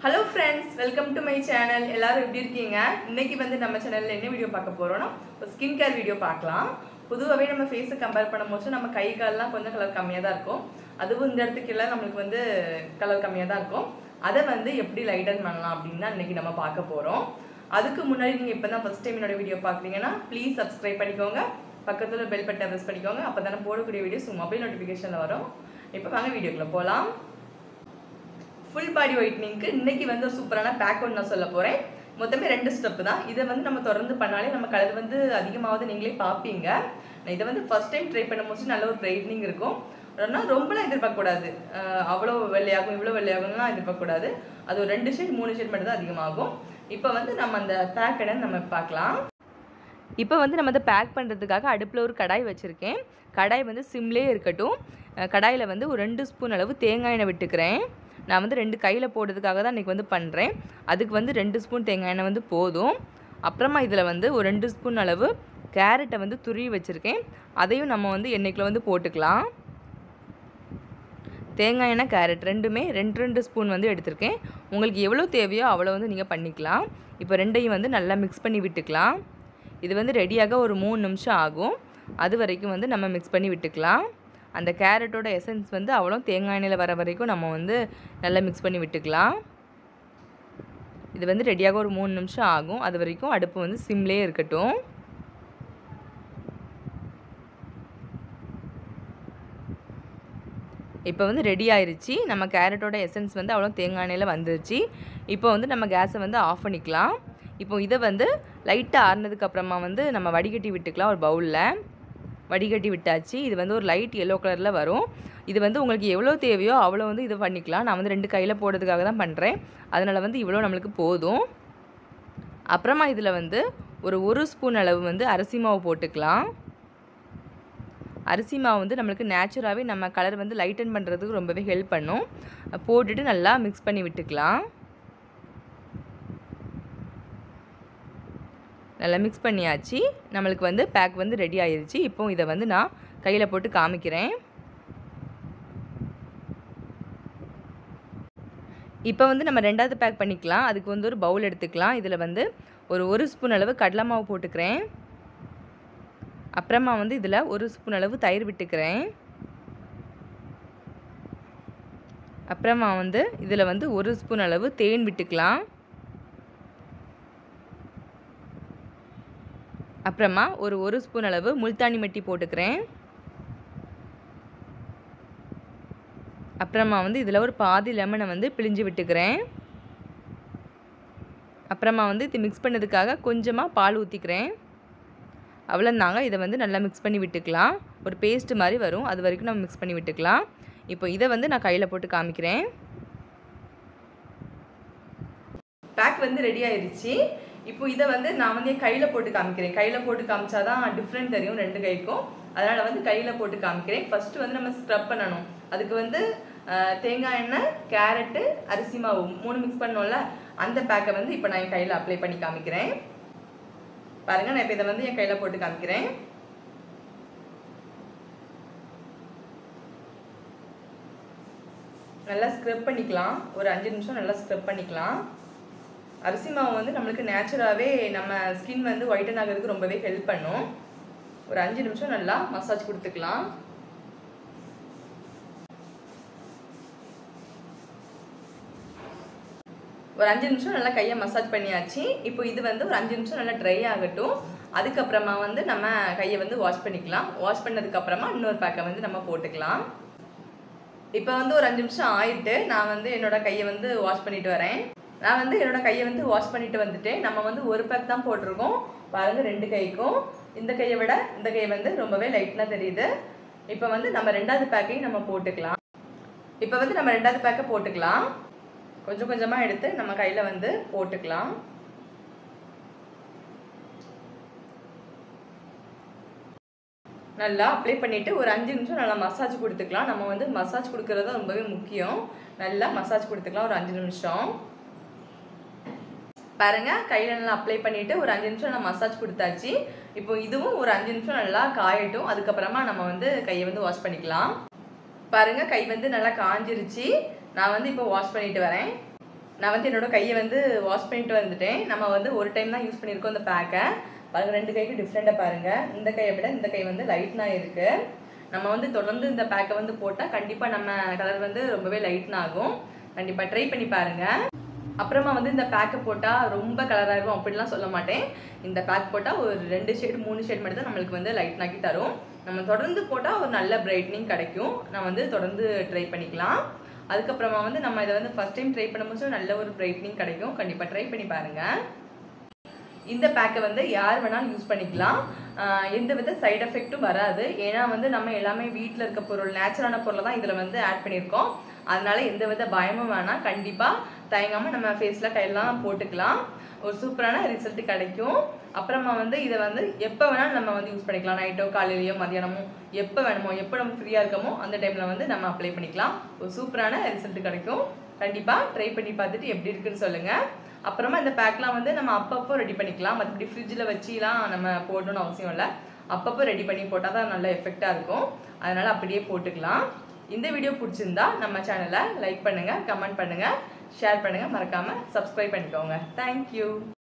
hello friends welcome to my channel எல்லாரும் எப்படி இருக்கீங்க இன்னைக்கு வந்து நம்ம சேனலில் என்ன வீடியோ பார்க்க போகிறோம்னா ஒரு ஸ்கின் கேர் வீடியோ பார்க்கலாம் பொதுவாகவே நம்ம ஃபேஸை கம்பேர் பண்ணும்போது நம்ம கை கால்லாம் கொஞ்சம் கலர் கம்மியாக தான் இருக்கும் அதுவும் இந்த இடத்துக்கு எல்லாம் நம்மளுக்கு வந்து கலர் கம்மியாக தான் இருக்கும் அதை வந்து எப்படி லைட்டன் பண்ணலாம் அப்படின்னு தான் இன்னைக்கு நம்ம பார்க்க போகிறோம் அதுக்கு முன்னாடி நீங்கள் இப்போ தான் ஃபஸ்ட் டைம் என்னோட வீடியோ பார்க்குறீங்கன்னா ப்ளீஸ் சப்ஸ்கிரைப் பண்ணிக்கோங்க பக்கத்தில் பெல் பட்டை ப்ரெஸ் பண்ணிக்கோங்க அப்போ தானே போடக்கூடிய வீடியோஸ் மொபைல் நோட்டிஃபிகேஷனில் வரும் இப்போ வாங்க வீடியோக்குள்ளே போகலாம் ஃபுல் பாடி ஒயிட்னிங்க்கு இன்னைக்கு வந்து ஒரு சூப்பரான பேக் ஒன்று நான் சொல்ல போகிறேன் மொத்தமே ரெண்டு ஸ்டெப் தான் இதை வந்து நம்ம தொடர்ந்து பண்ணாலே நம்ம கலர் வந்து அதிகமாவது நீங்களே பார்ப்பீங்க நான் இதை வந்து ஃபர்ஸ்ட் டைம் ட்ரை பண்ணும்போது நல்ல ஒரு பிரைட்னிங் இருக்கும் ஆனால் ரொம்பலாம் எதிர்பார்க்கக்கூடாது அஹ் அவ்வளோ வெள்ளையாகும் இவ்வளோ வெள்ளையாகும்லாம் எதிர்பார்க்கக்கூடாது அது ஒரு ரெண்டு ஷேட் மூணு ஷேட் மட்டும் தான் அதிகமாகும் இப்போ வந்து நம்ம அந்த பேக் என்னன்னு நம்ம பார்க்கலாம் இப்போ வந்து நம்ம அதை பேக் பண்ணுறதுக்காக அடுப்பில் ஒரு கடாய் வச்சுருக்கேன் கடாய் வந்து சிம்லேயே இருக்கட்டும் கடாயில் வந்து ஒரு ரெண்டு ஸ்பூன் அளவு தேங்காய் எண்ணெய் விட்டுக்கிறேன் நான் வந்து ரெண்டு கையில் போடுறதுக்காக தான் இன்றைக்கி வந்து பண்ணுறேன் அதுக்கு வந்து ரெண்டு ஸ்பூன் தேங்காய் எண்ணெய் வந்து போதும் அப்புறமா இதில் வந்து ஒரு ரெண்டு ஸ்பூன் அளவு கேரட்டை வந்து துருவி வச்சுருக்கேன் அதையும் நம்ம வந்து எண்ணெய்க்குள்ள வந்து போட்டுக்கலாம் தேங்காய் எண்ணெய் கேரட் ரெண்டுமே ரெண்டு ரெண்டு ஸ்பூன் வந்து எடுத்திருக்கேன் உங்களுக்கு எவ்வளோ தேவையோ அவ்வளோ வந்து நீங்கள் பண்ணிக்கலாம் இப்போ ரெண்டையும் வந்து நல்லா மிக்ஸ் பண்ணி விட்டுக்கலாம் இது வந்து ரெடியாக ஒரு மூணு நிமிஷம் ஆகும் அது வரைக்கும் வந்து நம்ம மிக்ஸ் பண்ணி விட்டுக்கலாம் அந்த கேரட்டோட எசன்ஸ் வந்து அவ்வளோ தேங்காய் எண்ணெயில் வர வரைக்கும் நம்ம வந்து நல்லா மிக்ஸ் பண்ணி விட்டுக்கலாம் இது வந்து ரெடியாக ஒரு மூணு நிமிஷம் ஆகும் அது வரைக்கும் அடுப்பு வந்து சிம்லேயே இருக்கட்டும் இப்போ வந்து ரெடி ஆயிருச்சு நம்ம கேரட்டோட எசன்ஸ் வந்து அவ்வளோ தேங்காய் எண்ணெயில் வந்துருச்சு இப்போ வந்து நம்ம கேஸை வந்து ஆஃப் பண்ணிக்கலாம் இப்போ இதை வந்து லைட்டாக ஆறுனதுக்கு அப்புறமா வந்து நம்ம வடிகட்டி விட்டுக்கலாம் ஒரு பவுலில் வடிகட்டி விட்டாச்சு இது வந்து ஒரு லைட் எல்லோ கலரில் வரும் இது வந்து உங்களுக்கு எவ்வளோ தேவையோ அவ்வளோ வந்து இது பண்ணிக்கலாம் நான் வந்து ரெண்டு கையில் போடுறதுக்காக தான் பண்ணுறேன் அதனால் வந்து இவ்வளோ நம்மளுக்கு போதும் அப்புறமா இதில் வந்து ஒரு ஒரு ஸ்பூன் அளவு வந்து அரிசி மாவு போட்டுக்கலாம் அரிசி மாவு வந்து நம்மளுக்கு நேச்சுராகவே நம்ம கலர் வந்து லைட்டன் பண்ணுறதுக்கு ரொம்பவே ஹெல்ப் பண்ணும் போட்டுட்டு நல்லா மிக்ஸ் பண்ணி விட்டுக்கலாம் நல்லா மிக்ஸ் பண்ணியாச்சு நம்மளுக்கு வந்து பேக் வந்து ரெடி ஆயிருச்சு இப்போ இதை வந்து நான் கையில் போட்டு காமிக்கிறேன் இப்போ வந்து நம்ம ரெண்டாவது பேக் பண்ணிக்கலாம் அதுக்கு வந்து ஒரு பவுல் எடுத்துக்கலாம் இதில் வந்து ஒரு ஒரு ஸ்பூன் அளவு கடலை மாவு போட்டுக்கிறேன் அப்புறமா வந்து இதில் ஒரு ஸ்பூன் அளவு தயிர் விட்டுக்கிறேன் அப்புறமா வந்து இதில் வந்து ஒரு ஸ்பூன் அளவு தேன் விட்டுக்கலாம் அப்புறமா ஒரு ஒரு ஸ்பூன் அளவு முல்தானி மட்டி போட்டுக்கிறேன் அப்புறமா வந்து இதில் ஒரு பாதி லெமனை வந்து பிழிஞ்சு விட்டுக்கிறேன் அப்புறமா வந்து இது மிக்ஸ் பண்ணதுக்காக கொஞ்சமாக பால் ஊற்றிக்கிறேன் அவ்வளோந்தாங்க இதை வந்து நல்லா மிக்ஸ் பண்ணி விட்டுக்கலாம் ஒரு பேஸ்ட் மாதிரி வரும் அது வரைக்கும் நம்ம மிக்ஸ் பண்ணி விட்டுக்கலாம் இப்போ இதை வந்து நான் கையில் போட்டு காமிக்கிறேன் பேக் வந்து ரெடி ஆயிடுச்சு இப்போ இதை வந்து நான் வந்து என் கையில் போட்டு காமிக்கிறேன் கையில் போட்டு காமிச்சாதான் டிஃப்ரெண்ட் தெரியும் ரெண்டு கைக்கும் அதனால் வந்து கையில் போட்டு காமிக்கிறேன் ஃபஸ்ட்டு வந்து நம்ம ஸ்க்ரப் பண்ணணும் அதுக்கு வந்து தேங்காய் எண்ணெய் கேரட்டு அரிசி மாவு மூணு மிக்ஸ் பண்ணோம்ல அந்த பேக்கை வந்து இப்போ நான் என் கையில் அப்ளை பண்ணி காமிக்கிறேன் பாருங்க நான் இப்போ இதை வந்து என் கையில் போட்டு காமிக்கிறேன் நல்லா ஸ்க்ரப் பண்ணிக்கலாம் ஒரு அஞ்சு நிமிஷம் நல்லா ஸ்க்ரப் பண்ணிக்கலாம் அரிசி மாவு வந்து நம்மளுக்கு நேச்சுராகவே நம்ம ஸ்கின் வந்து ஒயிட்டன் ஆகிறதுக்கு ரொம்பவே ஹெல்ப் பண்ணும் ஒரு அஞ்சு நிமிஷம் நல்லா மசாஜ் கொடுத்துக்கலாம் ஒரு அஞ்சு நிமிஷம் நல்லா கையை மசாஜ் பண்ணியாச்சு இப்போ இது வந்து ஒரு அஞ்சு நிமிஷம் நல்லா ட்ரை ஆகட்டும் அதுக்கப்புறமா வந்து நம்ம கையை வந்து வாஷ் பண்ணிக்கலாம் வாஷ் பண்ணதுக்கப்புறமா இன்னொரு பேக்கை வந்து நம்ம போட்டுக்கலாம் இப்போ வந்து ஒரு அஞ்சு நிமிஷம் ஆயிட்டு நான் வந்து என்னோட கையை வந்து வாஷ் பண்ணிட்டு வரேன் நான் வந்து என்னோட கையை வந்து வாஷ் பண்ணிட்டு வந்துட்டேன் நம்ம வந்து ஒரு பேக் தான் போட்டிருக்கோம் பாருங்க ரெண்டு கைக்கும் இந்த கையை விட இந்த கை வந்து ரொம்பவே லைட்னாக தெரியுது இப்போ வந்து நம்ம ரெண்டாவது பேக்கையும் நம்ம போட்டுக்கலாம் இப்போ வந்து நம்ம ரெண்டாவது பேக்கை போட்டுக்கலாம் கொஞ்சம் கொஞ்சமாக எடுத்து நம்ம கையில் வந்து போட்டுக்கலாம் நல்லா அப்ளை பண்ணிவிட்டு ஒரு அஞ்சு நிமிஷம் நல்லா மசாஜ் கொடுத்துக்கலாம் நம்ம வந்து மசாஜ் கொடுக்கறது தான் ரொம்பவே முக்கியம் நல்லா மசாஜ் கொடுத்துக்கலாம் ஒரு அஞ்சு நிமிஷம் பாருங்க கையில் நல்லா அப்ளை பண்ணிவிட்டு ஒரு அஞ்சு நிமிஷம் நல்லா மசாஜ் கொடுத்தாச்சு இப்போ இதுவும் ஒரு அஞ்சு நிமிஷம் நல்லா காயட்டும் அதுக்கப்புறமா நம்ம வந்து கையை வந்து வாஷ் பண்ணிக்கலாம் பாருங்க கை வந்து நல்லா காஞ்சிருச்சு நான் வந்து இப்போ வாஷ் பண்ணிட்டு வரேன் நான் வந்து என்னோட கையை வந்து வாஷ் பண்ணிட்டு வந்துட்டேன் நம்ம வந்து ஒரு டைம் தான் யூஸ் பண்ணியிருக்கோம் இந்த பேக்கை பாருங்க ரெண்டு கைக்கு டிஃப்ரெண்ட்டாக பாருங்க இந்த கையை விட இந்த கை வந்து லைட்னாக இருக்கு நம்ம வந்து தொடர்ந்து இந்த பேக்கை வந்து போட்டால் கண்டிப்பாக நம்ம கலர் வந்து ரொம்பவே லைட்னா ஆகும் கண்டிப்பாக ட்ரை பண்ணி பாருங்க அப்புறமா வந்து இந்த பேக்கை போட்டால் ரொம்ப கலராக இருக்கும் அப்படிலாம் சொல்ல மாட்டேன் இந்த பேக் போட்டால் ஒரு ரெண்டு ஷேட் மூணு ஷேட் மட்டும் தான் நம்மளுக்கு வந்து லைட் ஆக்கி தரும் நம்ம தொடர்ந்து போட்டால் ஒரு நல்ல பிரைட்னிங் கிடைக்கும் நான் வந்து தொடர்ந்து ட்ரை பண்ணிக்கலாம் அதுக்கப்புறமா வந்து நம்ம இதை வந்து ஃபஸ்ட் டைம் ட்ரை பண்ணும்போது நல்ல ஒரு பிரைட்னிங் கிடைக்கும் கண்டிப்பாக ட்ரை பண்ணி பாருங்கள் இந்த பேக்கை வந்து யார் வேணாலும் யூஸ் பண்ணிக்கலாம் ஆஹ் எந்த வித சைடு எஃபெக்ட்டும் வராது ஏன்னா வந்து நம்ம எல்லாமே வீட்டில் இருக்க பொருள் நேச்சுரலான பொருளை தான் இதில் வந்து ஆட் பண்ணியிருக்கோம் அதனால எந்த வித பயமும் வேணாம் கண்டிப்பாக தயங்காமல் நம்ம ஃபேஸில் கையெல்லாம் போட்டுக்கலாம் ஒரு சூப்பரான ரிசல்ட் கிடைக்கும் அப்புறமா வந்து இதை வந்து எப்போ வேணாலும் நம்ம வந்து யூஸ் பண்ணிக்கலாம் நைட்டோ காலையிலையோ மதியானமோ எப்போ வேணுமோ எப்போ நம்ம ஃப்ரீயாக இருக்கமோ அந்த டைமில் வந்து நம்ம அப்ளை பண்ணிக்கலாம் ஒரு சூப்பரான ரிசல்ட் கிடைக்கும் கண்டிப்பாக ட்ரை பண்ணி பார்த்துட்டு எப்படி இருக்குன்னு சொல்லுங்கள் அப்புறமா இந்த பேக்லாம் வந்து நம்ம அப்பப்போ ரெடி பண்ணிக்கலாம் மற்றபடி ஃப்ரிட்ஜில் வச்சுலாம் நம்ம போடணும்னு அவசியம் இல்லை அப்பப்போ ரெடி பண்ணி போட்டால் தான் நல்ல எஃபெக்டாக இருக்கும் அதனால் அப்படியே போட்டுக்கலாம் இந்த வீடியோ பிடிச்சிருந்தா நம்ம சேனலை லைக் பண்ணுங்கள் கமெண்ட் பண்ணுங்கள் ஷேர் பண்ணுங்கள் மறக்காமல் சப்ஸ்கிரைப் பண்ணிக்கோங்க தேங்க்யூ